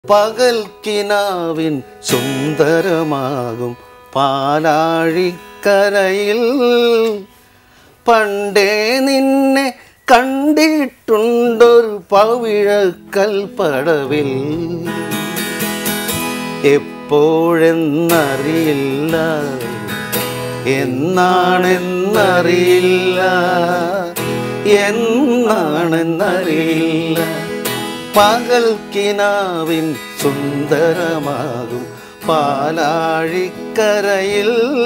പകൽക്കിനാവിൻ സുന്ദരമാകും പാലാഴിക്കരയിൽ പണ്ടേ നിന്നെ കണ്ടിട്ടുണ്ടൊരു പവിഴക്കൽപ്പടവിൽ എപ്പോഴെന്നറിയില്ല എന്നാണെന്നറിയില്ല എന്നാണെന്നറിയില്ല പകൽക്കിനാവിൻ സുന്ദരമാകും പാലാഴിക്കരയിൽ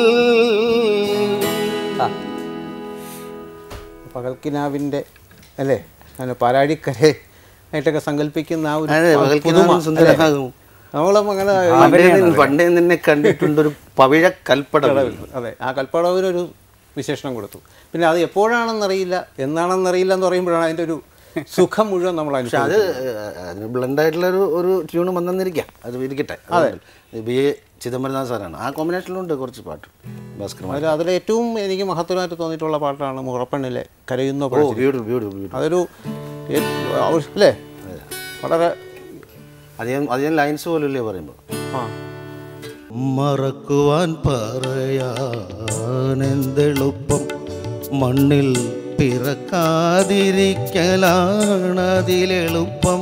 പകൽക്കിനാവിൻ്റെ അല്ലേ അങ്ങനെ പാലാഴിക്കര ആയിട്ടൊക്കെ സങ്കല്പിക്കുന്ന ആ ഒരു അതെ പുതുമ, പകൽക്കിനാവിൻ അല്ലേ? സുന്ദരമാകും നമ്മളും അങ്ങനെ പണ്ടേ നിൻ- പണ്ടേ നിന്നെ കണ്ടിട്ടുണ്ടൊരു പവിഴക്കൽപ്പടവിൽ അതെ ആ കൽപ്പടവിനൊരു വിശേഷണം കൊടുത്തു പിന്നെ അത് എപ്പോഴാണെന്നറിയില്ല എന്നാണെന്നറിയില്ല എന്ന് പറയുമ്പോഴാണ് അതിൻ്റെ ഒരു സുഖം മുഴുവൻ നമ്മൾ പക്ഷെ അത് അതിന് ബ്ലൻഡ് ആയിട്ടുള്ള ഒരു ഒരു ട്യൂൺ വന്നെന്നിരിക്കാം അത് ഇരിക്കട്ടെ ബി എ ചിദംബരനാഥ് സാറാണ് ആ കോമ്പിനേഷനിലുണ്ട് കുറച്ച് പാട്ട് ഭാസ്കർ അതിൽ അതിൽ ഏറ്റവും എനിക്ക് മഹത്വമായിട്ട് തോന്നിയിട്ടുള്ള പാട്ടാണ് മുറപ്പെണ്ണിലെ കരയുന്ന ഓ പുഴ ബ്യൂട്ടിഫുൾ ബ്യൂട്ടിഫുൾ ബ്യൂട്ടിഫുൾ അതൊരു ഏ- ആവശ്യ- അല്ലേ വളരെ അധികം അധികം ലൈൻസ് പോലും ഇല്ലേ പറയുമ്പോൾ ആ മറക്കുവാൻ പറയാൻ എന്തെളുപ്പം മണ്ണിൽ പിറക്കാതിരിക്കലാണതിലെളുപ്പം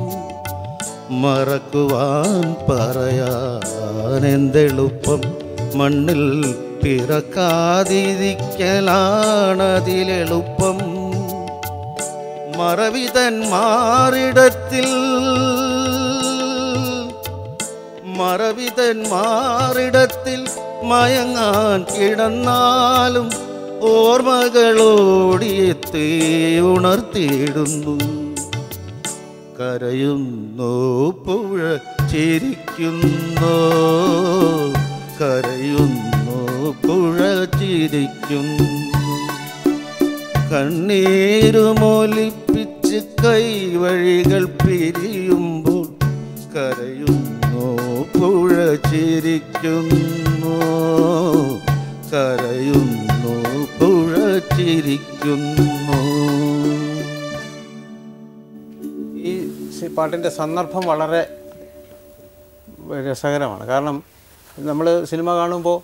മറക്കുവാൻ പറയാൻ എന്തെളുപ്പം മണ്ണിൽ പിറക്കാതിരിക്കലാണതിലെളുപ്പം മറവിതൻ മാറിടത്തിൽ മറവിതൻ മാറിടത്തിൽ മയങ്ങാൻ കിടന്നാലും ഓർമ്മകളോടിയെത്തി ഉണർത്തിയിടുന്നു കരയുന്നു പുഴ ചിരിക്കുന്നു കരയുന്നു പുഴ ചിരിക്കുന്നു കണ്ണീരുമൊലിപ്പിച്ച് കൈവഴികൾ പിരിയുമ്പോൾ കരയുന്നു പുഴ ചിരിക്കുന്നു കരയുന്നു പുഴ ചിരിക്കുന്നു ഈ സി- പാട്ടിൻ്റെ സന്ദർഭം വളരെ രസകരമാണ് കാരണം നമ്മൾ സിനിമ കാണുമ്പോൾ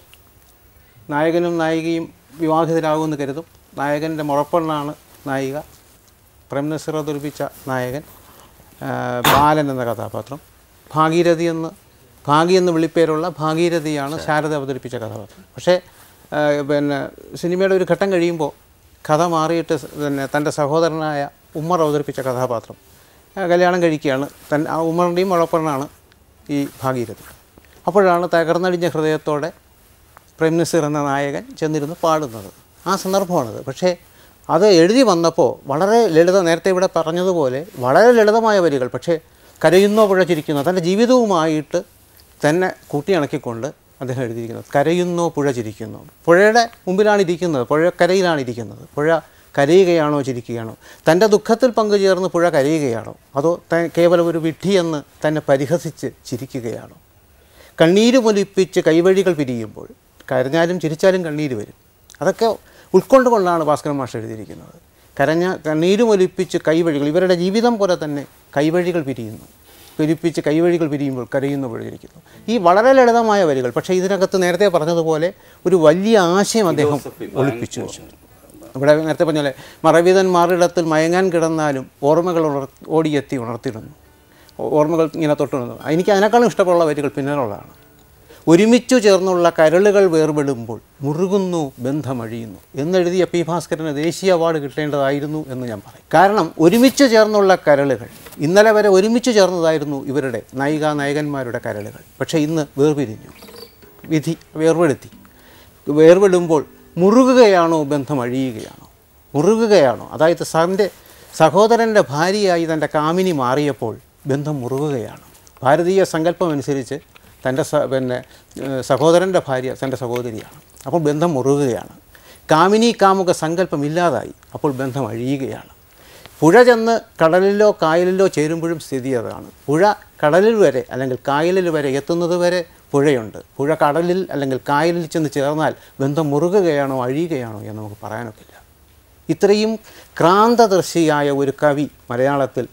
നായകനും നായികയും വിവാഹിതരാകുമെന്ന് കരുതും നായകൻ്റെ മുറപ്പെണ്ണാണ് നായിക പ്രേം നസീർ അവതരിപ്പിച്ച നായകൻ ആ, ബാലൻ എന്ന കഥാപാത്രം ഭാഗീരഥി എന്ന് ഭാഗി എന്ന് വിളിപ്പേരുള്ള ഭാഗീരഥിയാണ് ശാരദ അവതരിപ്പിച്ച കഥാപാത്രം പക്ഷേ ആ, പിന്നെ സിനിമയുടെ ഒരു ഘട്ടം കഴിയുമ്പോൾ കഥ മാറിയിട്ട് സ് പിന്നെ തൻ്റെ സഹോദരനായ ഉമ്മർ അവതരിപ്പിച്ച കഥാപാത്രം ആ, കല്യാണം കഴിക്കുകയാണ് തൻ ആ ഉമ്മറിൻ്റെയും മുഴപ്പെണ്ണാണ് ഈ ഭാഗീരഥി അപ്പോഴാണ് തകർന്നടിഞ്ഞ ഹൃദയത്തോടെ പ്രേം നസീർ എന്ന നായകൻ ചെന്നിരുന്ന് പാടുന്നത് ആ സന്ദർഭമാണത് പക്ഷേ അത് എഴുതി വന്നപ്പോൾ വളരെ ലളിത നേരത്തെ ഇവിടെ പറഞ്ഞതുപോലെ വളരെ ലളിതമായ വരികൾ പക്ഷേ കരയുന്നോ പുഴ ചിരിക്കുന്നോ തൻ്റെ ജീവിതവുമായിട്ട് തന്നെ കൂട്ടിയിണക്കിക്കൊണ്ട് അദ്ദേഹം എഴുതിയിരിക്കുന്നത് കരയുന്നോ പുഴ ചിരിക്കുന്നു പുഴയുടെ മുമ്പിലാണ് ഇരിക്കുന്നത് പുഴക്കരയിലാണ് ഇരിക്കുന്നത് പുഴ കരയുകയാണോ ചിരിക്കുകയാണോ തൻ്റെ ദുഃഖത്തിൽ പങ്കുചേർന്ന് പുഴ കരയുകയാണോ അതോ ത കേവലം ഒരു വിഡ്ഢിയെന്ന് തന്നെ പരിഹസിച്ച് ചിരിക്കുകയാണോ കണ്ണീര് പൊലിപ്പിച്ച് കൈവഴികൾ പിരിയുമ്പോൾ കരഞ്ഞാലും ചിരിച്ചാലും കണ്ണീര് വരും അതൊക്കെ ഉൾക്കൊണ്ടുകൊണ്ടാണ് ഭാസ്കരൻ മാഷ് എഴുതിയിരിക്കുന്നത് കരഞ്ഞ കണ്ണീര് പൊലിപ്പിച്ച് കൈവഴികൾ ഇവരുടെ ജീവിതം പോലെ തന്നെ കൈവഴികൾ പിരിയുന്നു പിരിപ്പിച്ച് കൈവഴികൾ പിരിയുമ്പോൾ കരയുന്നു പിഴഞ്ഞിരിക്കുന്നു ഈ വളരെ ലളിതമായ വരികൾ പക്ഷേ ഇതിനകത്ത് നേരത്തെ പറഞ്ഞതുപോലെ ഒരു വലിയ ആശയം അദ്ദേഹം ഒളിപ്പിച്ചു വെച്ചു ഇവിടെ നേരത്തെ പറഞ്ഞ പോലെ മറവിതൻ മാറിടത്തിൽ മയങ്ങാൻ കിടന്നാലും ഓർമ്മകൾ ഉണർ ഓടിയെത്തി ഉണർത്തിടുന്നു ഓ- ഓർമ്മകൾ ഇങ്ങനെ തൊട്ടുണർന്നു എനിക്ക് അതിനേക്കാളും ഇഷ്ടമുള്ള വരികൾ പിന്നാലുള്ളതാണ് ഒരുമിച്ചു ചേർന്നുള്ള കരളുകൾ വേർപെടുമ്പോൾ മുറുകുന്നു ബന്ധമഴിയുന്നു എന്നെഴുതിയ പി ഭാസ്കരന് ദേശീയ അവാർഡ് കിട്ടേണ്ടതായിരുന്നു എന്ന് ഞാൻ പറയും കാരണം ഒരുമിച്ച് ചേർന്നുള്ള കരളുകൾ ഇന്നലെ വരെ ഒരുമിച്ച് ചേർന്നതായിരുന്നു ഇവരുടെ നായിക നായകന്മാരുടെ കരളുകൾ പക്ഷേ ഇന്ന് വേർപിരിഞ്ഞു വിധി വേർപെടുത്തി വേർപെടുമ്പോൾ മുറുകുകയാണോ ബന്ധം അഴിയുകയാണോ മുറുകുകയാണോ അതായത് തൻ്റെ സഹോദരൻ്റെ ഭാര്യയായി തൻ്റെ കാമിനി മാറിയപ്പോൾ ബന്ധം മുറുകുകയാണ് ഭാരതീയ സങ്കല്പം അനുസരിച്ച് തൻ്റെ സ പിന്നെ ഏഹ്, സഹോദരൻ്റെ ഭാര്യ തൻ്റെ സഹോദരിയാണ് അപ്പോൾ ബന്ധം മുറുകുകയാണ് കാമിനി കാമുക സങ്കല്പം ഇല്ലാതായി അപ്പോൾ ബന്ധം അഴിയുകയാണ് പുഴ ചെന്ന് കടലിലോ കായലിലോ ചേരുമ്പോഴും സ്ഥിതി അതാണ് പുഴ കടലിൽ വരെ അല്ലെങ്കിൽ കായലിൽ വരെ എത്തുന്നത് വരെ പുഴയുണ്ട് പുഴ കടലിൽ അല്ലെങ്കിൽ കായലിൽ ചെന്ന് ചേർന്നാൽ ബന്ധം മുറുകുകയാണോ അഴിയുകയാണോ എന്ന് നമുക്ക് പറയാനൊക്കില്ല ഇത്രയും ക്രാന്തദർശിയായ ഒരു കവി മലയാളത്തിൽ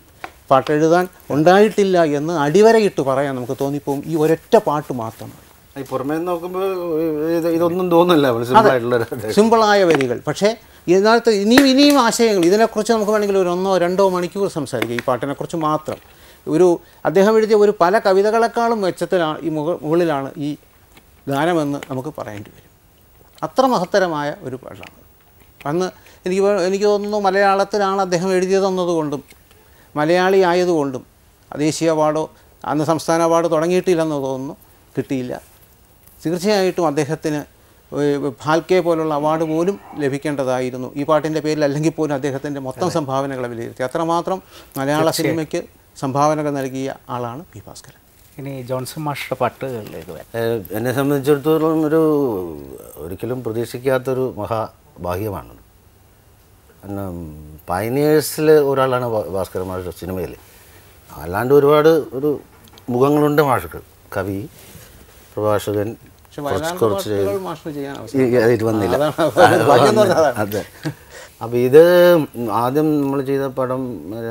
പാട്ടെഴുതാൻ ഉണ്ടായിട്ടില്ല എന്ന് അടിവരയിട്ട് പറയാൻ നമുക്ക് തോന്നിപ്പോവും ഈ ഒരൊറ്റ പാട്ട് മാത്രമാണ് ഈ പുറമേ നിന്ന് നോക്കുമ്പോൾ ഇത് ഇതൊന്നും തോന്നില്ല സിമ്പിൾ ആയിട്ടുള്ള ഒരു സിമ്പിളായ വരികൾ പക്ഷേ ഇതിനകത്ത് ഇനിയും ഇനിയും ആശയങ്ങൾ ഇതിനെക്കുറിച്ച് നമുക്ക് വേണമെങ്കിൽ ഒരു ഒന്നോ രണ്ടോ മണിക്കൂർ സംസാരിക്കാം ഈ പാട്ടിനെക്കുറിച്ച് മാത്രം ഒരു അദ്ദേഹം എഴുതിയ ഒരു പല കവിതകളെക്കാളും മെച്ചത്തിലാണ് ഈ മുക മുകളിലാണ് ഈ ഗാനമെന്ന് നമുക്ക് പറയേണ്ടി വരും അത്ര മഹത്തരമായ ഒരു പാട്ടാണ് അന്ന് എനിക്ക് വേ- എനിക്ക് തോന്നുന്നു മലയാളത്തിലാണ് അദ്ദേഹം എഴുതിയതെന്നതുകൊണ്ടും മലയാളി ആയതുകൊണ്ടും ദേശീയ അവാർഡോ അന്ന് സംസ്ഥാന അവാർഡ് തുടങ്ങിയിട്ടില്ലെന്ന് തോന്നുന്നു കിട്ടിയില്ല തീർച്ചയായിട്ടും അദ്ദേഹത്തിന് ഏഹ്, ഫാൽക്കെ പോലുള്ള അവാർഡ് പോലും ലഭിക്കേണ്ടതായിരുന്നു ഈ പാട്ടിൻ്റെ പേരിൽ അല്ലെങ്കിൽ പോലും അദ്ദേഹത്തിൻ്റെ മൊത്തം സംഭാവനകളെ വിലയിരുത്തി അത്രമാത്രം മലയാള സിനിമയ്ക്ക് സംഭാവനകൾ നൽകിയ ആളാണ് പി ഭാസ്കരൻ ഇനി ജോൺസൺ മാസ്റ്റർ പാട്ടുകളിലേക്ക് വരാം ഏഹ് എന്നെ സംബന്ധിച്ചിടത്തോളം ഒരു ഒരിക്കലും പ്രതീക്ഷിക്കാത്തൊരു മഹാഭാഗ്യമാണ് കാരണം പൈനിയേഴ്സിൽ ഒരാളാണ് ഭാ- ഭാസ്കര മാഷ് സിനിമയിൽ അല്ലാണ്ട് ഒരുപാട് ഒരു മുഖങ്ങളുണ്ട് മാഷക്ക് കവി പ്രഭാഷകൻ പക്ഷെ കുറച്ച് വയലാണ്ട് കുറച്ച് പാട്ടുകൾ മാഷിന് ചെയ്യാൻ അവസരം ഈ- ഇത് വന്നില്ല അതാണ് ഭാഗ്യം എന്ന് പറഞ്ഞാൽ അതാണ്. അതെ അപ്പോൾ ഇത് ആദ്യം നമ്മൾ ചെയ്ത പടം ഒരു,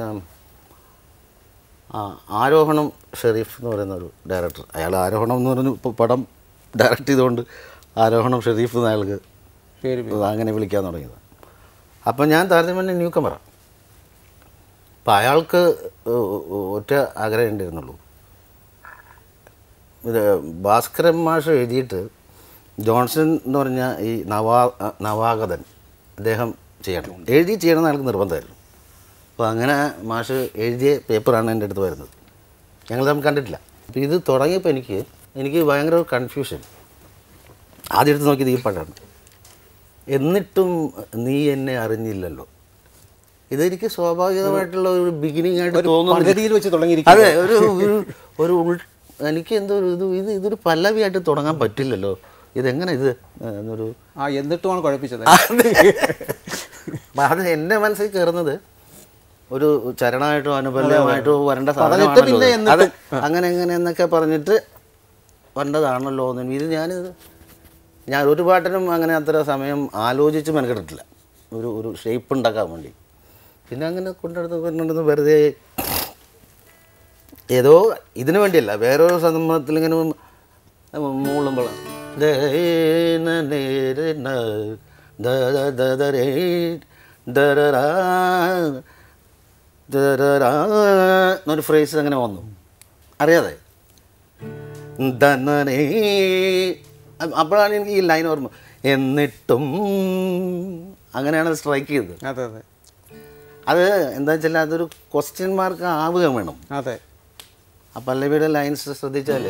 ആ ആരോഹണം ഷെരീഫ് എന്ന് പറയുന്ന ഒരു ഡയറക്ടർ അയാൾ ആരോഹണം എന്ന് പറഞ്ഞു ഇപ്പോൾ പടം ഡയറക്റ്റ് ചെയ്തുകൊണ്ട് ആരോഹണം ഷെരീഫ് എന്ന അയാൾക്ക് പേര് അങ്ങനെ വിളിക്കാൻ തുടങ്ങിയത് അപ്പം ഞാൻ താരതമ്യം ന്യൂ കമറ അപ്പം അയാൾക്ക് ഒ- ഒ- ഒറ്റ ആഗ്രഹം ഉണ്ടായിരുന്നുള്ളൂ ഇത് ഭാസ്കരൻ മാഷ് എഴുതിയിട്ട് ജോൺസൺ എന്ന് പറഞ്ഞ ഈ നവാ നവാഗതൻ അദ്ദേഹം ചെയ്യണം എഴുതി ചെയ്യണമെന്ന് അയാൾക്ക് നിർബന്ധമായിരുന്നു അപ്പോൾ അങ്ങനെ മാഷ് എഴുതിയ പേപ്പറാണ് എൻ്റെ അടുത്ത് വരുന്നത് ഞങ്ങൾ തമ്മിൽ കണ്ടിട്ടില്ല അപ്പോൾ ഇത് തുടങ്ങിയപ്പോൾ എനിക്ക് എനിക്ക് ഭയങ്കര ഒരു കൺഫ്യൂഷൻ ആദ്യം എടുത്ത് നോക്കിയത് ഈ പാട്ടാണ് എന്നിട്ടും നീ എന്നെ അറിഞ്ഞില്ലല്ലോ ഇതെനിക്ക് സ്വാഭാവികമായിട്ടുള്ള ഒരു ബിഗിനിങ് ആയിട്ട് തോന്നുന്നു പകുതിയിൽ വെച്ച് തുടങ്ങിയിരിക്കുന്നത് അതെ ഒരു ഒരു ഒരു ഉൾ എനിക്ക് എന്തോ ഒരു ഇത് ഇത് ഇതൊരു പല്ലവിയായിട്ട് തുടങ്ങാൻ പറ്റില്ലല്ലോ ഇതെങ്ങനെ ഇത് എന്നൊരു ആ എന്നിട്ടുമാണ് കുഴപ്പിച്ചത് അപ്പൊ അത് എൻ്റെ മനസ്സിൽ കയറുന്നത് ഒരു ചരണമായിട്ടോ അനുബന്ധമായിട്ടോ വരേണ്ട പറഞ്ഞിട്ട് പിന്നെ സാധനമാണല്ലോ അത്. അതെ അങ്ങനെ എങ്ങനെ എന്നൊക്കെ പറഞ്ഞിട്ട് വരേണ്ടതാണല്ലോ എന്ന് ഇത് ഞാനിത് ഞാൻ ഒരു പാട്ടിനും അങ്ങനെ അത്ര സമയം ആലോചിച്ച് മെനക്കെട്ടിട്ടില്ല ഒരു ഒരു ഷേപ്പ് ഉണ്ടാക്കാൻ വേണ്ടി പിന്നെ അങ്ങനെ കൊണ്ടെടുത്ത് കൊണ്ടെടുത്ത് വെറുതെ ഏതോ ഇതിനു വേണ്ടിയല്ല വേറൊരു സംഭവത്തിൽ ഇങ്ങനെ മൂളുമ്പോൾ എന്നൊരു ഫ്രേസ് അങ്ങനെ വന്നു അറിയാതെ ദനനേ അ- അപ്പോഴാണ് എനിക്ക് ഈ ലൈൻ ഓർമ്മ എന്നിട്ടും അങ്ങനെയാണ് സ്ട്രൈക്ക് ചെയ്തത് അതെ അതെ അത് എന്താ വെച്ചാൽ അതൊരു ക്വസ്റ്റ്യൻ മാർക്ക് ആവുക വേണം അതെ ആ പല്ലവിയുടെ ലൈൻസ് ശ്രദ്ധിച്ചാൽ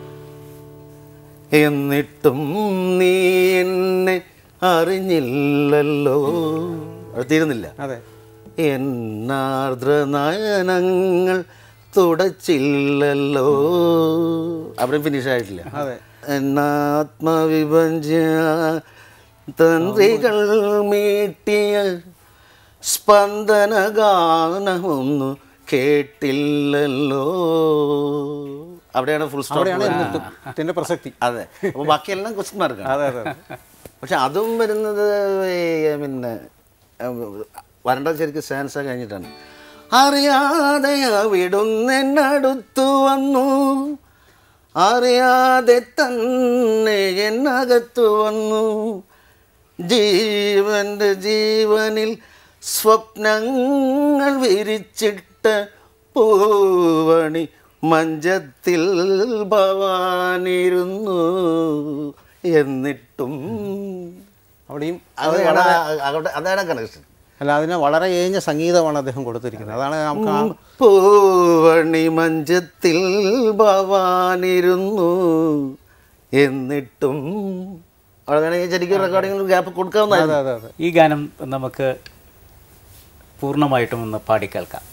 എന്നിട്ടും നീ എന്നെ അറിഞ്ഞില്ലല്ലോ അത് തീരുന്നില്ല അതെ എന്നാർദ്ര നയനങ്ങൾ തുടച്ചില്ലല്ലോ അവിടെ ഫിനിഷ് ആയിട്ടില്ല അതെ എന്നാത്മവിഭജ തന്ത്രികൾ മീട്ടിയ സ്പന്ദന ഗാനമൊന്നു കേട്ടില്ലല്ലോ അവിടെയാണ് ഫുൾ അവിടെയാണ് സ്റ്റോപ്പ് എന്നിട്ടും ഇതിന്റെ പ്രസക്തി അതെ അപ്പോൾ ബാക്കിയെല്ലാം ക്വസ്റ്റ്യൻ മാർക്കാണ് അതെ അതെ പക്ഷെ അതും വരുന്നത് ഈ പിന്നെ ഉം, വരേണ്ടത് ശരിക്കും സ്റ്റാൻസ കഴിഞ്ഞിട്ടാണ് അറിയാതെ അവിടുന്നെന്നടുത്തു വന്നു അറിയാതെ തന്നെ എന്നകത്തു വന്നു ജീവന്റെ ജീവനിൽ സ്വപ്നങ്ങൾ വിരിച്ചിട്ട പൂവണി മഞ്ചത്തിൽ ഭവാനിരുന്നു എന്നിട്ടും അവിടെയും അതാണ് അവിടെ- അതാണ് കണക്ഷൻ അല്ല അതിന് വളരെ ഏഞ്ഞ സംഗീതമാണ് അദ്ദേഹം കൊടുത്തിരിക്കുന്നത് അതാണ് നമുക്ക് ആ പൂവണി മഞ്ചത്തിൽ ഭവാനിരുന്നു എന്നിട്ടും അവിടെ വേണമെങ്കിൽ ശരിക്കും റെക്കോർഡിങ്ങിൽ ഗ്യാപ്പ് അതെ കൊടുക്കാവുന്നതായിരുന്നു അതെ അതെ ഈ ഗാനം നമുക്ക് പൂർണ്ണമായിട്ടും ഒന്ന് പാടിക്കേൾക്കാം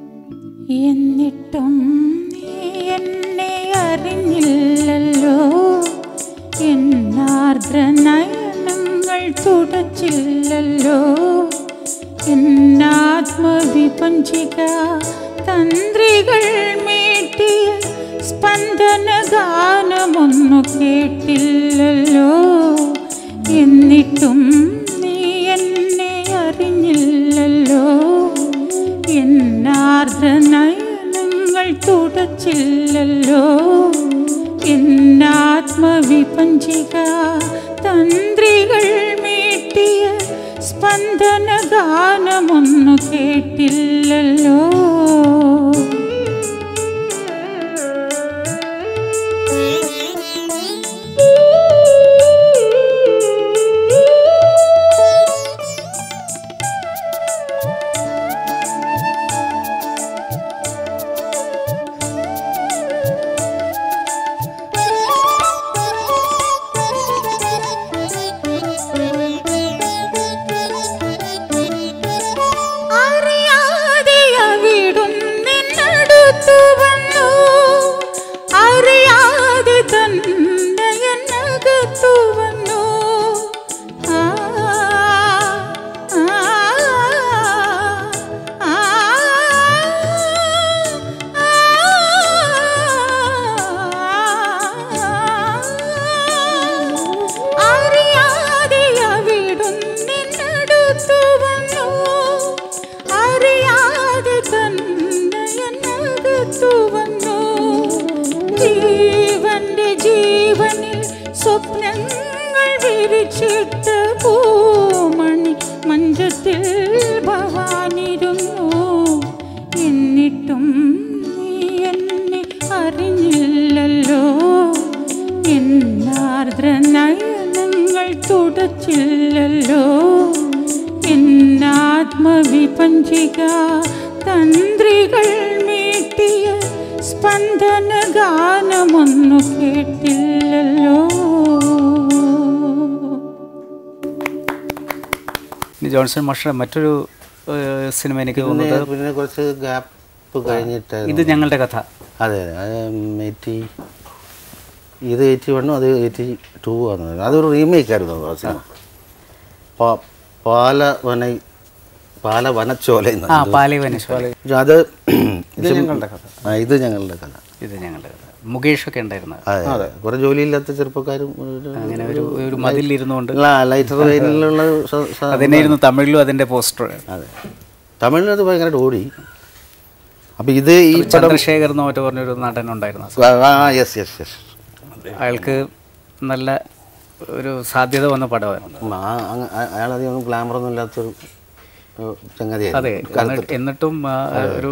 എന്നിട്ടും നീ എന്നെ അറിഞ്ഞില്ലല്ലോ തുടച്ചില്ലല്ലോ എന്നാത്മവിപഞ്ചിക തന്ത്രികൾ മീട്ടിയ സ്പന്ദന ഗാനമൊന്നു കേട്ടില്ലല്ലോ എന്നിട്ടും നീ എന്നെ അറിഞ്ഞില്ലല്ലോ എന്നാർദ്ര നയനങ്ങൾ തുടച്ചില്ലല്ലോ എന്നാത്മവിപഞ്ചിക തന്ത്രികൾ മീട്ടിയ സ്പന്ദന ഗാനമൊന്നു കേട്ടില്ലല്ലോ അറിയാതെ അവിടും നിന്നടുത്തു വന്നു അറിയാതെ തന്നെ എന്നകത്തു വന്നു ആ, ആ, ആ, ആ. അറിയാതെ അവിടും നിന്നടുത്തു വന്നു അറിയാതെ തന്നെ എന്നകത്തു വന്നു ജീവന്റെ ജീവനിൽ സ്വപ്നങ്ങൾ വിരിച്ചിട്ട പൂമണി മഞ്ചത്തിൽ ഭവാനിരുന്നു എന്നിട്ടും നീ എന്നെ അറിഞ്ഞില്ലല്ലോ എന്നാർദ്ര നയനങ്ങൾ തുടച്ചില്ലല്ലോ എന്നാത്മവിപഞ്ചിക തന്ത്രികൾ മീട്ടിയ സ്പന്ദന ഗാനമൊന്നു കേട്ടില്ലല്ലോ ഇനി ജോൺസൺ മാസ്റ്റർ മറ്റൊരു ഏഹ്, സിനിമ എനിക്ക് പിന്നെ തോന്നുന്നത് പിന്നെ കുറച്ച് ഗ്യാപ്പ് കഴിഞ്ഞിട്ട് ഇത് ഞങ്ങളുടെ കഥ അതെ അതെ എയ്റ്റി ഇത് എയ്റ്റി വണ്ണും അത് എയ്റ്റി ടു ആണ് അതൊരു റീമേക്ക് ആയിരുന്നു ആ സിനിമ പാ- പാലവന പാലവനച്ചോല എന്ന് ആ പാലിവനശ്വര പക്ഷെ അത് ഇത് ഞങ്ങളുടെ കഥ ആ, ഇത് ഞങ്ങളുടെ കഥ ഇത് ഞങ്ങളുടെ കഥ മുകേഷൊക്കെ ഉണ്ടായിരുന്നത് അതെ കുറെ ജോലിയില്ലാത്ത ചെറുപ്പക്കാരും ഒരു- അങ്ങനെ ഒരു ഒരു മതിലിരുന്നുകൊണ്ട് ആ, ലൈറ്റർ വെയിലുള്ള സ- സ- അതിനായിരുന്നു തമിഴിലും അതിന്റെ പോസ്റ്റർ അതെ തമിഴിനത് ഭയങ്കരമായിട്ട് ഓടി അപ്പം ഇത് ഈ പടം ചന്ദ്രശേഖർ എന്ന് മറ്റു പറഞ്ഞൊരു നടൻ ഉണ്ടായിരുന്നു ആ യെസ് യെസ് യെസ് അയാൾക്ക് നല്ല ഒരു സാധ്യത വന്ന പടമായിരുന്നു അയാളധികം ഗ്ലാമറൊന്നും ഇല്ലാത്തൊരു ഏഹ്, ചങ്ങാതിയായിരുന്നു അതെ എന്നിട്ട് എന്നിട്ടും ആ ഒരു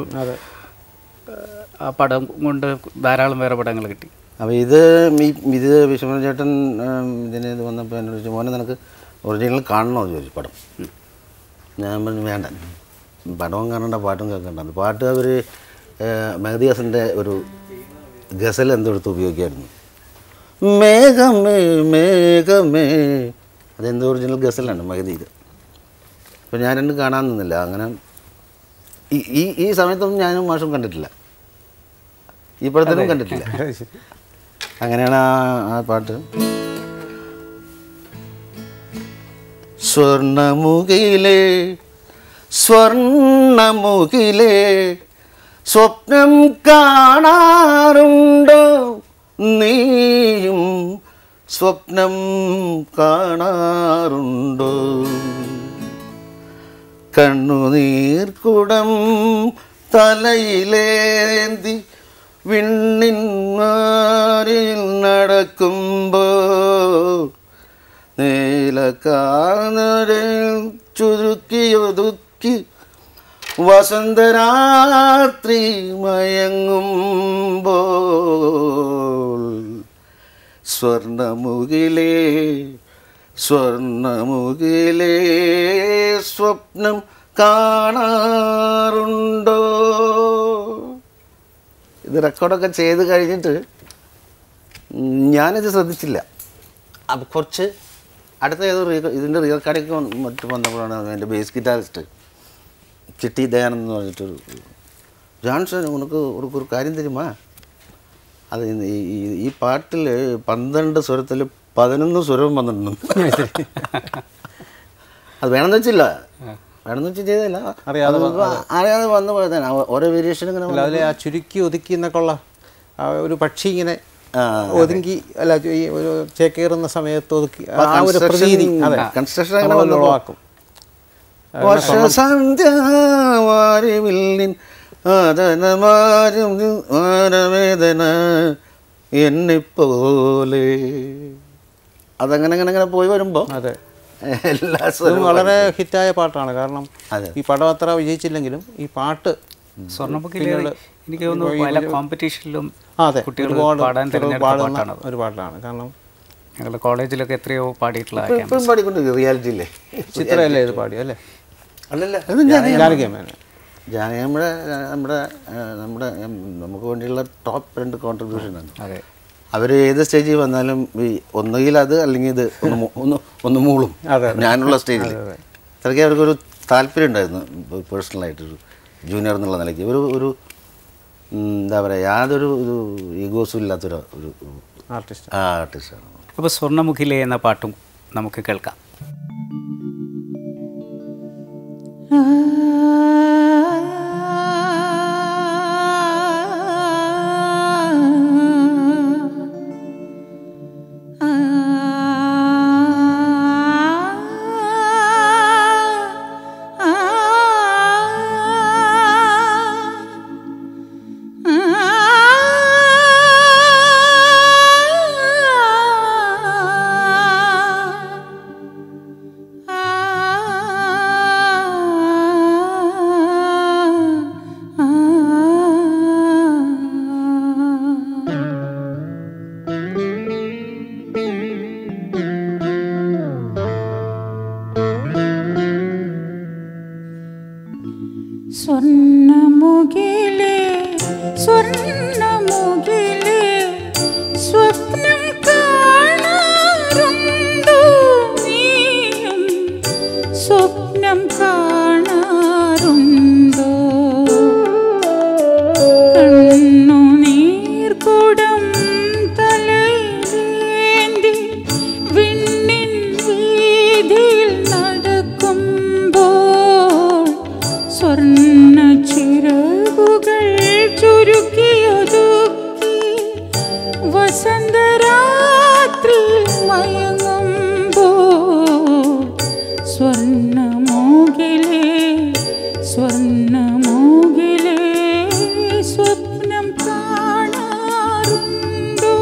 ആ പടം കൊണ്ട് ധാരാളം വേറെ പടങ്ങൾ കിട്ടി അപ്പോൾ ഇത് ഈ- ഇത് വിശ്വനാഥ ചേട്ടൻ ഉം, ഇതിന് ഇത് വന്നപ്പോൾ എന്നോട് ചോദിച്ചു മോനെ നിനക്ക് ഒറിജിനൽ കാണണമെന്ന് ചോദിച്ചു പടം ഞാൻ പറഞ്ഞു വേണ്ട പടവും കാണണ്ട പാട്ടും കേൾക്കണ്ട പാട്ട് അവർ മെഹദി ഹസൻ്റെ ഒരു ഗസൽ എന്തെടുത്ത് ഉപയോഗിക്കായിരുന്നു മേഘമേ മേഘമേ അതെന്തോ ഒറിജിനൽ ഗസലാണ് മെഹദിയിൽ അപ്പോൾ ഞാൻ രണ്ടും കാണാൻ നിന്നില്ല അങ്ങനെ ഈ ഈ ഈ സമയത്തൊന്നും ഞാനും മാഷും കണ്ടിട്ടില്ല ഈ പടത്തിലും കണ്ടിട്ടില്ല അങ്ങനെയാണ് ആ ആ പാട്ട് സ്വർണമുഖിലേ സ്വർണമുഖിലേ സ്വപ്നം കാണാറുണ്ടോ നീയും സ്വപ്നം കാണാറുണ്ടോ കണ്ണുനീർക്കുടം തലയിലേന്തി വിണ്ണിൻ മാറിൽ നടക്കുമ്പോൾ നീലക്കാനടിൽ ചുരുക്കിയൊതുക്കി വസന്തരാത്രി മയങ്ങുമ്പോൾ സ്വർണമുകിലേ സ്വർണമുകിലേ സ്വപ്നം കാണാറുണ്ടോ ഇത് റെക്കോർഡൊക്കെ ചെയ്ത് കഴിഞ്ഞിട്ട് ഞാനിത് ശ്രദ്ധിച്ചില്ല അപ്പം കുറച്ച് അടുത്ത ഏതോ റീ ഇതിൻ്റെ റീ റെക്കോർഡിങ് മറ്റു വന്നപ്പോഴാണ് എൻ്റെ ബേസ് ഗിറ്റാറിസ്റ്റ് ചിട്ടി ദയാനന്ദ് എന്ന് പറഞ്ഞിട്ടൊരു ജോൺസൺ ഉനക്ക് ഒരു ഒരു കാര്യം തരുമാ അത് ഇന്ന് ഈ ഈ- ഈ പാട്ടിൽ പന്ത്രണ്ട് സ്വരത്തിൽ പതിനൊന്ന് സ്വരവും വന്നിട്ടുണ്ട് അത് വേണമെന്ന് വെച്ചില്ല വേണമെന്ന് വെച്ച് ചെയ്തല്ല അറിയാതെ അറിയാതെ വന്നു പോയതാണ് ആ ഓരോ വേരിയേഷൻ ഇങ്ങനെ അല്ല അതിലെ ആ ചുരുക്കി ഒതുക്കി എന്നൊക്കെയുള്ള ആ ഒരു പക്ഷി ഇങ്ങനെ ആ, ഒതുങ്ങി അല്ല ഈ ഒരു ചേക്കേറുന്ന സമയത്ത് ഒതുക്കി അപ്പൊ ആ ഒരു construction- പ്രതീതി അതെ construction അങ്ങനെ നമ്മളത് വന്നപ്പോ- ഉളവാക്കും വർഷസന്ധ്യാവാരിവില്ലിൻ ആദനമാരും ആരവേദന എന്നെപ്പോലെ അതങ്ങനെ അങ്ങനെ അങ്ങനെ പോയി വരുമ്പോൾ അതെ എല്ലാ ഇത് സ്വരവും വളരെ ഹിറ്റായ പാട്ടാണ് കാരണം അതെ. ഈ പടം അത്ര വിജയിച്ചില്ലെങ്കിലും ഈ പാട്ട് സ്വർണ്ണമുഖിൽ എനിക്ക് തോന്നുന്നു പല കോമ്പറ്റീഷനിലും ആ, അതെ കുട്ടികൾ ഒരുപാട് പാടാൻ കുട്ടികൾ തിരഞ്ഞെടുത്ത പാടുന്ന പാട്ടാണത് ഒരു പാട്ടാണ് കാരണം ഞങ്ങളുടെ കോളേജിലൊക്കെ എത്രയോ പാടിയിട്ടുള്ള ഇപ്പൊ- ഇപ്പോഴും പാടിക്കൊണ്ട് റിയാലിറ്റിയില്ലേ ചിത്രയല്ലേ ഇത് പാടി അല്ലേ അല്ലല്ല ജാനകിയമ്മേനെ ജാനകി നമ്മുടെ നമ്മുടെ ആ, നമ്മുടെ ഉം, നമുക്ക് വേണ്ടിയുള്ള ടോപ്പ് രണ്ട് കോൺട്രിബ്യൂഷനാണ് അതെ അവർ ഏത് സ്റ്റേജിൽ വന്നാലും ഈ ഒന്നുകിൽ അത് അല്ലെങ്കിൽ ഇത് ഒന്ന് മൂ- ഒന്ന് ഒന്ന് മൂളും അതെ, ഞാനുള്ള സ്റ്റേജിൽ അത്രയ്ക്ക് അവർക്കൊരു താല്പര്യം ഉണ്ടായിരുന്നു പേഴ്സണലായിട്ടൊരു ജൂനിയർ എന്നുള്ള നിലയ്ക്ക് ഒരു ഒരു ഉം, എന്താ പറയുക യാതൊരു ഒരു ഈഗോസും ഇല്ലാത്തൊരു ഒരു ആർട്ടിസ്റ്റ് ആർട്ടിസ്റ്റാണ് അപ്പോൾ സ്വർണ്ണമുഖിലെ എന്ന പാട്ടും നമുക്ക് കേൾക്കാം സ്വർണ്ണമുകിലേ സ്വർണ്ണമുകിലേ സ്വപ്നം കാണാറുണ്ടോ നീയും സ്വപ്നം കാണാറുണ്ടോ കണ്ണുനീർക്കുടം തലയിലേന്തി വിണ്ണിൻ വീതിയിൽ നടക്കുമ്പോൾ സ്വർണ്ണ ചിറകുകൾ ചുരുക്കിയൊതുക്കി വസന്തരാത്രി മയങ്ങുമ്പോൾ സ്വർണ്ണമോകിലേ സ്വർണ്ണമോകിലേ സ്വപ്നം കാണാറുണ്ടോ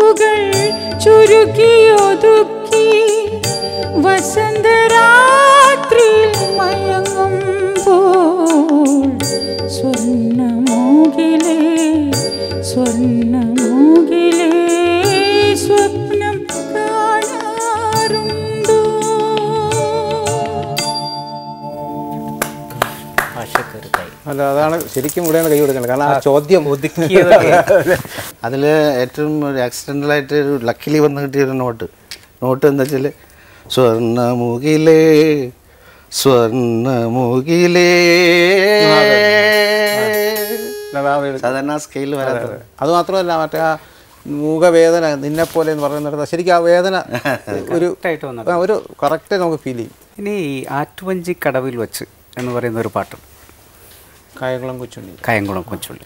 ചിറകുകൾ ചുരുക്കിയൊതുക്കി വസന്തരാത്രിയിൽ മയങ്ങുമ്പോൾ സ്വർണ്ണമൂകിലേ സ്വർണ്ണമൂകിലേ സ്വപ്നം കാണാറുണ്ടോ അല്ല അതാണ് ശരിക്കും ഇവിടെയാണ് കൈ കൊടുക്കേണ്ടത് കാരണം ആ ചോദ്യം അതിൽ ഏറ്റവും ഒരു ആക്സിഡൻ്റലായിട്ട് ഒരു ലക്കിലി വന്ന് കിട്ടിയ ഒരു നോട്ട് നോട്ട് എന്താ വെച്ചാൽ സ്വർണ്ണമുകിലേ സ്വർണ്ണമുകിലേ സാധാരണ സ്കെയിൽ വരാത്തത് അത് മാത്രമല്ല മറ്റേ ആ മൂകവേദന നിന്നെ പോലെ എന്ന് പറയുന്നിടത്ത് ശരിക്കും ആ വേദന ഒരു ആയിട്ട് വന്നത് ആ, ഒരു കറക്റ്റ് നമുക്ക് ഫീൽ ചെയ്യും ഇനി ഈ ആറ്റുവഞ്ചി കടവിൽ വച്ച് എന്ന് പറയുന്ന ഒരു പാട്ട് കായംകുളം കൊച്ചുണ്ണി കായംകുളം കൊച്ചുള്ളി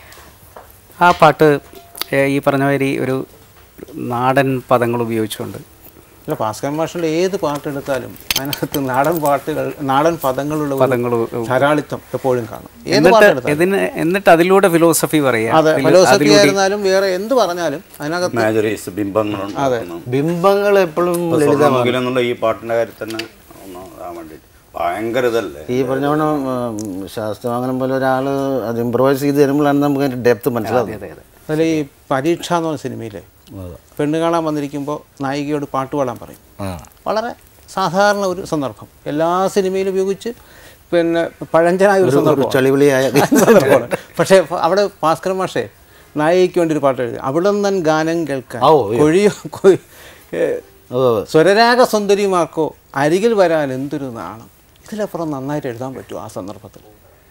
ആ പാട്ട് ഏ, ഈ പറഞ്ഞ മാതിരി ഒരു നാടൻ പദങ്ങൾ ഉപയോഗിച്ചുകൊണ്ട് അല്ല ഭാസ്കരൻ മാഷിൻ്റെ ഏത് പാട്ടെടുത്താലും അതിനകത്ത് നാടൻ പാട്ടുകൾ നാടൻ പദങ്ങളുള്ള ഒരു പദങ്ങൾ ധാരാളിത്തം എപ്പോഴും കാണും ഏത് എന്നിട്ട് പാട്ടെടുത്താലും ഇതിന് എന്നിട്ട് അതിലൂടെ ഫിലോസഫി പറയാം അതെ അതിൽ- ഫിലോസഫി അതിലൂടെ ആയിരുന്നാലും വേറെ എന്ത് പറഞ്ഞാലും അതിനകത്ത് മേജറീസ് ബിംബങ്ങളുണ്ടാക്കുന്നു ബിംബങ്ങൾ എപ്പോഴും സ്വർണ്ണമുഖിൽ എന്നുള്ള ഈ പാട്ടിന്റെ കാര്യത്തിൽ തന്നെ ഒന്ന് ഇതാൻ വേണ്ടിയിട്ട് ഭയങ്കര ഇതല്ലേ ഈ പറഞ്ഞോണം ശാസ്ത്രവാങ്ങനം പോലെ ഒരാൾ അത് ഇമ്പ്രവൈസ് ചെയ്ത് തരുമ്പോഴാണ് നമുക്ക് അതിൻ്റെ ഡെപ്ത് മനസ്സിലാവുന്നത് അതിൽ ഈ പരീക്ഷ എന്ന് പറഞ്ഞ സിനിമയിലെ പെണ്ണ് കാണാൻ വന്നിരിക്കുമ്പോൾ നായികയോട് പാട്ട് പാടാൻ പറയും വളരെ സാധാരണ ഒരു സന്ദർഭം എല്ലാ സിനിമയിലും ഉപയോഗിച്ച് പിന്നെ പഴഞ്ചനായ ഒരു സന്ദർഭം ചളിവിളിയായ സന്ദർഭമാണ് പക്ഷേ അവിടെ ഭാസ്കരൻ മാഷേ നായികയ്ക്ക് വേണ്ടി ഒരു പാട്ട് എഴുതി അവിടെ നിന്നൻ ഗാനം കേൾക്കാൻ ഓ, കൊഴിയോ കൊയ്- ഏ, ഓ സ്വരരാഗ സുന്ദരിമാർക്കോ അരികിൽ വരാൻ എന്തൊരു നാണം ഇതിലപ്പുറം നന്നായിട്ട് എഴുതാൻ പറ്റുമോ ആ സന്ദർഭത്തിൽ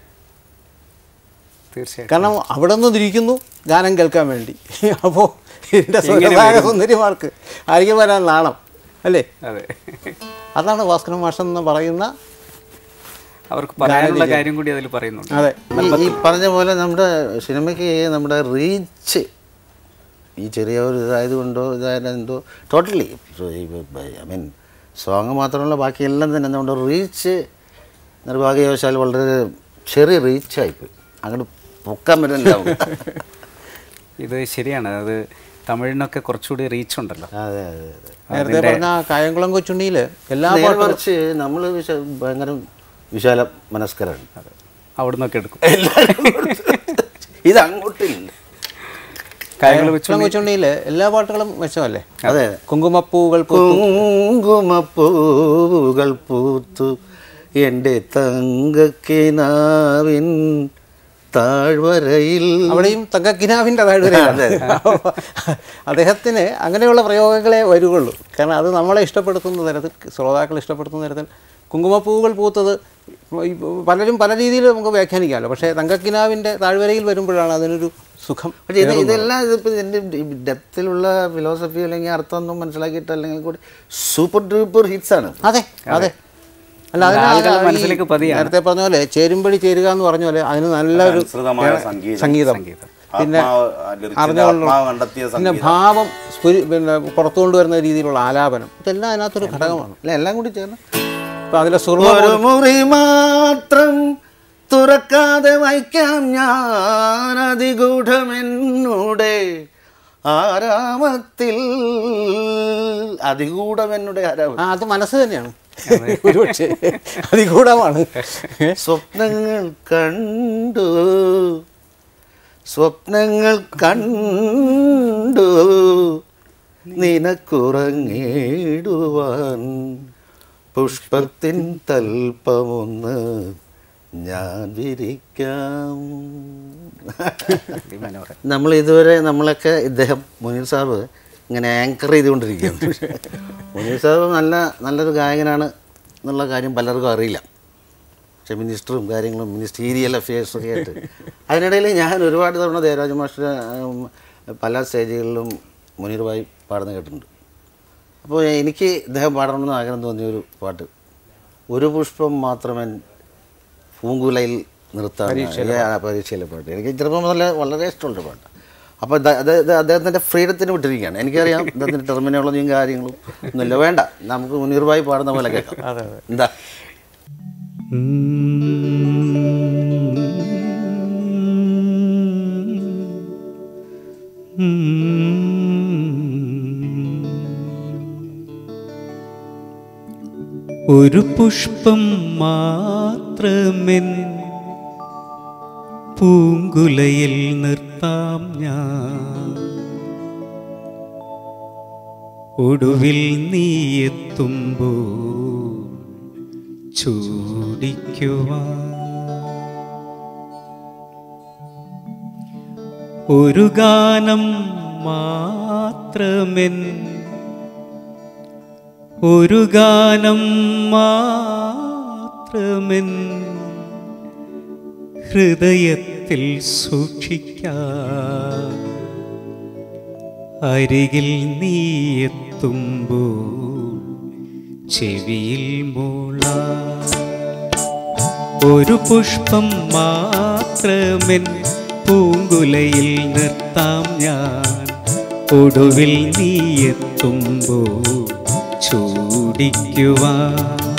തീർച്ചയായിട്ടും കാരണം അവിടെ നിന്ന് ഇരിക്കുന്നു ഗാനം കേൾക്കാൻ വേണ്ടി അപ്പോൾ ഇതിൻ്റെ സ്വരരാഗ സുന്ദരിമാർക്ക് അരികിൽ വരാൻ നാണം അല്ലേ അതെ അതാണ് ഭാസ്കരൻ മാഷൻ എന്ന് പറയുന്ന അവർക്ക് പറയാനുള്ള കാര്യം കൂടി അതിൽ പറയുന്നുണ്ട് അതെ ഈ- ഈ പറഞ്ഞ പോലെ നമ്മുടെ സിനിമയ്ക്ക് നമ്മുടെ റീച്ച് ഈ ചെറിയ ഒരു ഇതായത് കൊണ്ടോ ഇതായത് എന്തോ ടോട്ടലി ഐ മീൻ സോങ് മാത്രമല്ല ബാക്കിയെല്ലാം തന്നെ നമ്മുടെ റീച്ച് നിർഭാഗ്യവശാൽ വളരെ ചെറിയ റീച്ചായിപ്പോയി അങ്ങോട്ട് പൊക്കാൻ പറ്റുന്നുണ്ടാവും ഇത് ശരിയാണ് അത് തമിഴിനൊക്കെ കുറച്ചുകൂടി റീച്ച് ഉണ്ടല്ലോ അതെ അതെ അതെ നേരത്തെ പറഞ്ഞ ആ കായംകുളം കൊച്ചുണ്ണിയിൽ എല്ലാ നേരെ പാട്ടും മറിച്ച് നമ്മൾ വിശ ഭയങ്കര വിശാല മനസ്കരാണ് അവിടെ നിന്നൊക്കെ എടുക്കും ഇത് അങ്ങോട്ടില്ല കാര്യങ്ങൾ വെച്ച് കായംകുളം കൊച്ചുണ്ണിയിൽ എല്ലാ പാട്ടുകളും മെച്ചമല്ലേ അതെ കുങ്കുമപ്പൂകൾ പൂ- കുങ്കുമപ്പൂവുകൾ പൂത്തു എൻ്റെ തങ്കക്കിനാവിൻ താഴ്വരയിൽ അവിടെയും തങ്കക്കിനാവിൻ്റെ താഴ്വരയാണ് അദ്ദേഹത്തിന് അങ്ങനെയുള്ള പ്രയോഗങ്ങളെ വരുള്ളൂ കാരണം അത് നമ്മളെ ഇഷ്ടപ്പെടുത്തുന്ന തരത്തിൽ ശ്രോതാക്കൾ ഇഷ്ടപ്പെടുത്തുന്ന തരത്തിൽ കുങ്കുമപ്പൂവുകൾ പൂത്തത് ഈ പലരും പല രീതിയിൽ നമുക്ക് വ്യാഖ്യാനിക്കാമല്ലോ പക്ഷേ തങ്കക്കിനാവിൻ്റെ താഴ്വരയിൽ വരുമ്പോഴാണ് അതിനൊരു സുഖം പക്ഷേ ഇത് ഇതെല്ലാം ഇതിപ്പോൾ ഇതിൻ്റെ ഡെപ്തിലുള്ള ഫിലോസഫി അല്ലെങ്കിൽ അർത്ഥമൊന്നും മനസ്സിലാക്കിയിട്ട് അല്ലെങ്കിൽ കൂടി സൂപ്പർ ഡൂപ്പർ ഹിറ്റ്സ് ആണ് അതെ അതെ അല്ല അതിന് ആളുകളുടെ ആ ഈ മനസ്സിലേക്ക് പതിയാണ്. നേരത്തെ പറഞ്ഞ പോലെ ചേരുമ്പടി ചേരുക എന്ന് പറഞ്ഞ പോലെ അതിന് നല്ലൊരു അനുസൃതമായ സംഗീതം സംഗീതം പിന്നെ ആത്മാവ് ആ lyrics ന്റെ അറിഞ്ഞുകൊണ്ടുള്ള ആത്മാവ് കണ്ടെത്തിയ പിന്നെ സംഗീതം ഭാവം സ്ഫുരി- പിന്നെ പുറത്തു കൊണ്ടുവരുന്ന രീതിയിലുള്ള ആലാപനം ഇതെല്ലാം അതിനകത്തൊരു ഘടകമാണ് അല്ല എല്ലാം കൂടി ചേർന്ന് ഇപ്പം അതിലെ സുർമ ഒരു മുറി മാത്രം തുറക്കാതെ വയ്ക്കാം ഞാൻ അതിഗൂഢമെന്നുടെ ആരാമത്തിൽ അതിഗൂഢമെന്നുടെ ആരാമം ആ അത് മനസ്സ് തന്നെയാണ് ഒരുപക്ഷെ അതികൂടമാണ് സ്വപ്നങ്ങൾ കണ്ടു സ്വപ്നങ്ങൾ കണ്ടു നിനക്കുറങ്ങിടുവാൻ പുഷ്പത്തിൻ തൽപ്പമൊന്ന് ഞാൻ വിരിക്കാം മനോഹരം നമ്മൾ ഇതുവരെ നമ്മളൊക്കെ ഇദ്ദേഹം മുനീർ സാബ് ഇങ്ങനെ ആങ്കർ ചെയ്തുകൊണ്ടിരിക്കുകയാണ് മുനീർ സാബ് നല്ല നല്ലൊരു ഗായകനാണ് എന്നുള്ള കാര്യം പലർക്കും അറിയില്ല പക്ഷേ മിനിസ്റ്ററും കാര്യങ്ങളും മിനിസ്റ്റീരിയൽ അഫയേഴ്സും ഒക്കെ ആയിട്ട് അതിനിടയിൽ ഞാൻ ഒരുപാട് തവണ ദേവരാജ മാസ്റ്റർ ഉം, പല സ്റ്റേജുകളിലും മുനീർ ഭായി പാടുന്ന കേട്ടിട്ടുണ്ട് അപ്പോൾ എനിക്ക് ഇദ്ദേഹം പാടണമെന്ന് ആഗ്രഹം തോന്നിയ ഒരു പാട്ട് ഒരു പുഷ്പം മാത്രമേ പൂങ്കുലയിൽ നിർത്താൻ പരീക്ഷയിലെ പാട്ട് എനിക്ക് ചെറുപ്പം മുതലേ വളരെ ഇഷ്ടമുള്ള പാട്ട് അപ്പോൾ അദ്ദേഹത്തിൻ്റെ ഫ്രീഡത്തിന് വിട്ടിരിക്കുകയാണ് എനിക്കറിയാം അദ്ദേഹത്തിൻ്റെ ടെർമിനോളജിയും കാര്യങ്ങളും ഒന്നുമില്ല വേണ്ട നമുക്ക് മുനീർ ഭായി പാടുന്ന പോലെ കേൾക്കാം എന്താ ഉം. ഒരു പുഷ്പം മാത്രമെൻ പൂങ്കുലയിൽ നിർത്താം ഞാൻ ഒടുവിൽ നീ എത്തുമ്പോൾ ചൂടിക്കുവാൻ ഒരു ഗാനം മാത്രമെൻ ഒരു ഗാനം മാത്രമെൻ ഹൃദയത്തിൽ സൂക്ഷിക്കാം അരികിൽ നീ എത്തുമ്പോൾ ചെവിയിൽ മൂള ഒരു പുഷ്പം മാത്രമെൻ പൂങ്കുലയിൽ നിർത്താം ഞാൻ ഒടുവിൽ നീ എത്തുമ്പോൾ ചൂടിക്കുവാൻ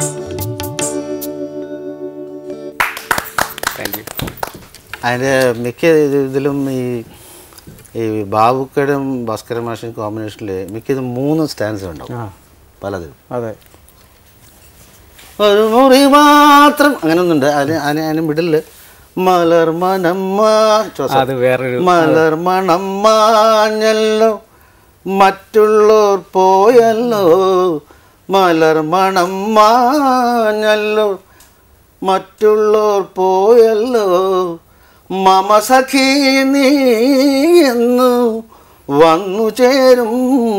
താങ്ക് യു അതിൻ്റെ മിക്ക ഇതിലും ഈ ഈ ബാബുക്കടും ഭാസ്കരൻ മാഷൻ കോമ്പിനേഷനിൽ മിക്കതും മൂന്ന് സ്റ്റാൻസ് ഉണ്ടാവും ആ പലതിലും അതെ ഒരു മുറി മാത്രം അങ്ങനെ ഒന്നുണ്ട് അതിന് അതിന് അതിന് മിഡിൽ മലർ മണം അത് വേറൊരു മലർ മണം മാഞ്ഞല്ലോ മറ്റുള്ളോർ പോയല്ലോ മലർ മണം മാഞ്ഞല്ലോ മറ്റുള്ളോർ പോയല്ലോ മമ സഖി നീ എന്നു വന്നു ചേരും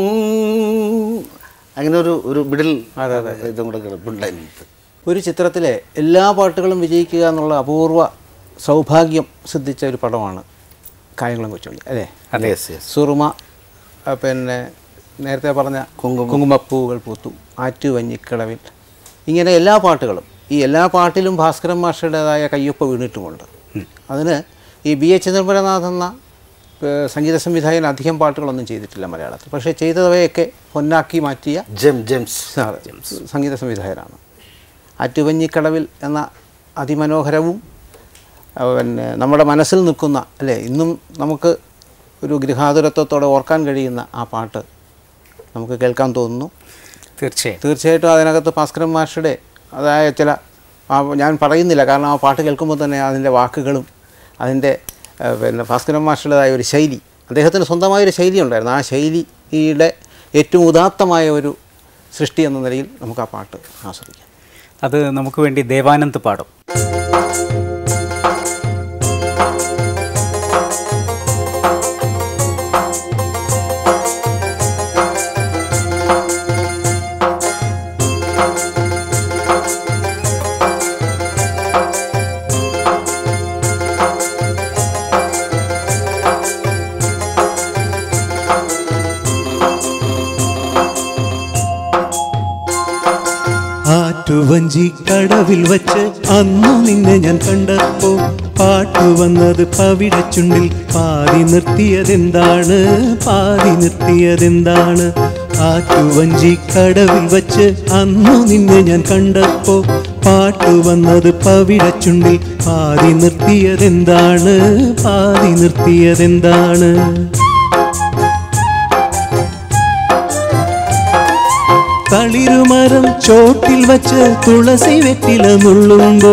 അങ്ങനെ ഒരു ഒരു മിഡിൽ അതെ, അതെ. ഇതും കൂടെ കിടപ്പുണ്ടായിരുന്നു ഒരു ചിത്രത്തിലെ എല്ലാ പാട്ടുകളും വിജയിക്കുക എന്നുള്ള അപൂർവ സൗഭാഗ്യം സിദ്ധിച്ച ഒരു പടമാണ് കായംകുളം കൊച്ചുള്ളി അല്ലേ യെസ് യെസ് സുറുമ ആ, പിന്നെ നേരത്തെ പറഞ്ഞ കുങ്കുമം. കുങ്കുമപ്പൂവുകൾ പൂത്തു ആറ്റുവഞ്ഞിക്കിളവിൽ ഇങ്ങനെ എല്ലാ പാട്ടുകളും ഈ എല്ലാ പാട്ടിലും ഭാസ്കരൻ മാഷയുടേതായ കയ്യൊപ്പ് വീണിട്ടുമുണ്ട് അതിന് ഈ ബി എച്ച് ചന്ദ്രപരനാഥ് എന്ന ഏ, സംഗീത സംവിധായകൻ അധികം പാട്ടുകളൊന്നും ചെയ്തിട്ടില്ല മലയാളത്തിൽ പക്ഷേ ചെയ്തവയൊക്കെ പൊന്നാക്കി മാറ്റിയ ജെം ജെംസ് അതെ, സംഗീത സംവിധായകനാണ് ആറ്റുവഞ്ഞിക്കടവിൽ എന്ന അതിമനോഹരവും ആ, പിന്നെ നമ്മുടെ മനസ്സിൽ നിൽക്കുന്ന അല്ലേ ഇന്നും നമുക്ക് ഒരു ഗൃഹാതുരത്വത്തോടെ ഓർക്കാൻ കഴിയുന്ന ആ പാട്ട് നമുക്ക് കേൾക്കാൻ തോന്നുന്നു തീർച്ചയായും തീർച്ചയായിട്ടും അതിനകത്ത് ഭാസ്കരൻ മാഷയുടെ അതായ ചില ആ ഞാൻ പറയുന്നില്ല കാരണം ആ പാട്ട് കേൾക്കുമ്പോൾ തന്നെ അതിൻ്റെ വാക്കുകളും അതിൻ്റെ ആ, പിന്നെ ഭാസ്കരൻ മാഷയുടേതായ ഒരു ശൈലി അദ്ദേഹത്തിന് സ്വന്തമായൊരു ശൈലി ഉണ്ടായിരുന്നു ആ ശൈലിയുടെ ഏറ്റവും ഉദാത്തമായ ഒരു സൃഷ്ടി എന്ന നിലയിൽ നമുക്ക് ആ പാട്ട് ആസ്വദിക്കാം അത് നമുക്ക് വേണ്ടി ദേവാനന്ദ് പാടും ആറ്റുവഞ്ചി കടവിൽ വച്ച് അന്നു നിന്നെ ഞാൻ കണ്ടപ്പോ പാട്ടു വന്നത് പവിഴച്ചുണ്ടിൽ പാതി നിർത്തിയതെന്താണ് പാതി നിർത്തിയതെന്താണ് ആറ്റുവഞ്ചി കടവിൽ വച്ച് അന്നു നിന്നെ ഞാൻ കണ്ടപ്പോ പാട്ടു വന്നത് പവിഴച്ചുണ്ടിൽ പാതി നിർത്തിയതെന്താണ് പാതി നിർത്തിയതെന്താണ് തളിരുമരം ചോട്ടിൽ വച്ച് തുളസി വെറ്റില നുള്ളുമ്പോ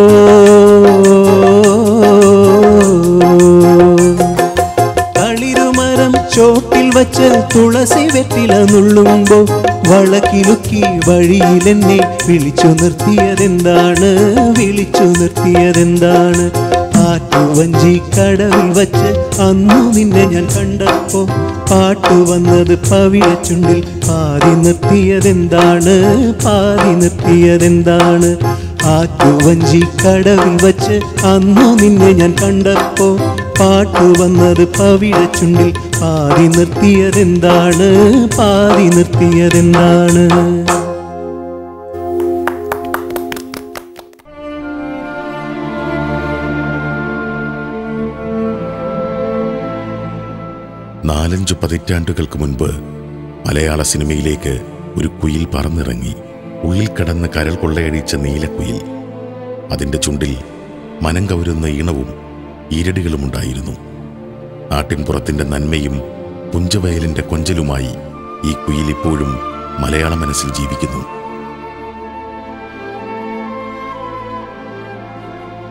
തളിരുമരം ചോട്ടിൽ വച്ച് തുളസി വെറ്റില നുള്ളുമ്പോ വളക്കിലുക്കി വഴിയിലെന്നെ വിളിച്ചു നിർത്തിയതെന്താണ് വിളിച്ചു നിർത്തിയതെന്താണ് ആറ്റുവഞ്ചി കടവിൽ വച്ച് അന്നു നിന്നെ ഞാൻ കണ്ടപ്പോ പാട്ടു വന്നത് പവിഴച്ചുണ്ടിൽ പാതി നിർത്തിയതെന്താണ് പാതി നിർത്തിയതെന്താണ് ആറ്റുവഞ്ചി കടവിൽ വച്ച് അന്നു നിന്നെ ഞാൻ കണ്ടപ്പോ പാട്ടു വന്നത് പവിഴച്ചുണ്ടിൽ പാതി നിർത്തിയതെന്താണ് പാതി നിർത്തിയതെന്താണ് നാലഞ്ചു പതിറ്റാണ്ടുകൾക്ക് മുൻപ് മലയാള സിനിമയിലേക്ക് ഒരു കുയിൽ പറന്നിറങ്ങി ഉള്ളിൽ കടന്ന് കരൾ കൊള്ളയടിച്ച നീലക്കുയിൽ അതിൻ്റെ ചുണ്ടിൽ മനം കവരുന്ന ഈണവും ഈരടികളുമുണ്ടായിരുന്നു നാട്ടിൻപുറത്തിൻ്റെ നന്മയും പുഞ്ചവയലിൻ്റെ കൊഞ്ചലുമായി ഈ കുയിൽ ഇപ്പോഴും മലയാള മനസ്സിൽ ജീവിക്കുന്നു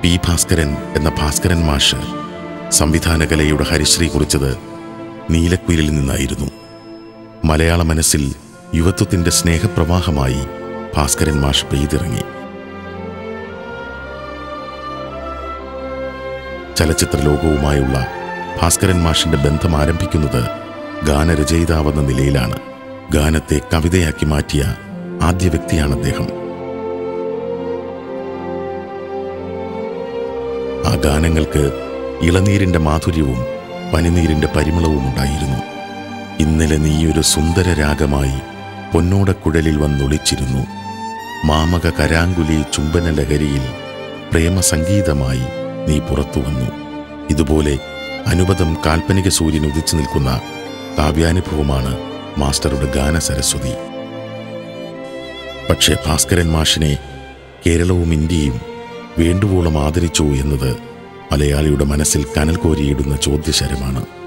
പി ഭാസ്കരൻ എന്ന ഭാസ്കരൻ മാഷ് സംവിധാനകലയുടെ ഹരിശ്രീ കുറിച്ചത് നീലക്കുയിലിൽ നിന്നായിരുന്നു മലയാള മനസ്സിൽ യുവത്വത്തിന്റെ സ്നേഹപ്രവാഹമായി ഭാസ്കരൻ മാഷ് പെയ്തിറങ്ങി ചലച്ചിത്ര ലോകവുമായുള്ള ഭാസ്കരൻ മാഷിന്റെ ബന്ധം ആരംഭിക്കുന്നത് ഗാനരചയിതാവെന്ന നിലയിലാണ് ഗാനത്തെ കവിതയാക്കി മാറ്റിയ ആദ്യ വ്യക്തിയാണ് അദ്ദേഹം ആ ഗാനങ്ങൾക്ക് ഇളനീരിന്റെ മാധുര്യവും പനിനീരിന്റെ പരിമളവും ഉണ്ടായിരുന്നു ഇന്നലെ നീയൊരു സുന്ദര രാഗമായി പൊന്നോടക്കുഴലിൽ വന്നൊളിച്ചിരുന്നു മാമക കരാങ്കുലി ചുംബന ലഹരിയിൽ പ്രേമസംഗീതമായി നീ പുറത്തു വന്നു ഇതുപോലെ അനുപദം കാൽപ്പനിക സൂര്യൻ ഉദിച്ചു നിൽക്കുന്ന കാവ്യാനുഭവമാണ് മാസ്റ്ററുടെ ഗാന സരസ്വതി പക്ഷേ ഭാസ്കരൻ മാഷിനെ കേരളവും ഇന്ത്യയും വേണ്ടുവോളം ആദരിച്ചു എന്നത് മലയാളിയുടെ മനസ്സിൽ കനൽ കോരിയിടുന്ന ചോദ്യശരമാണ്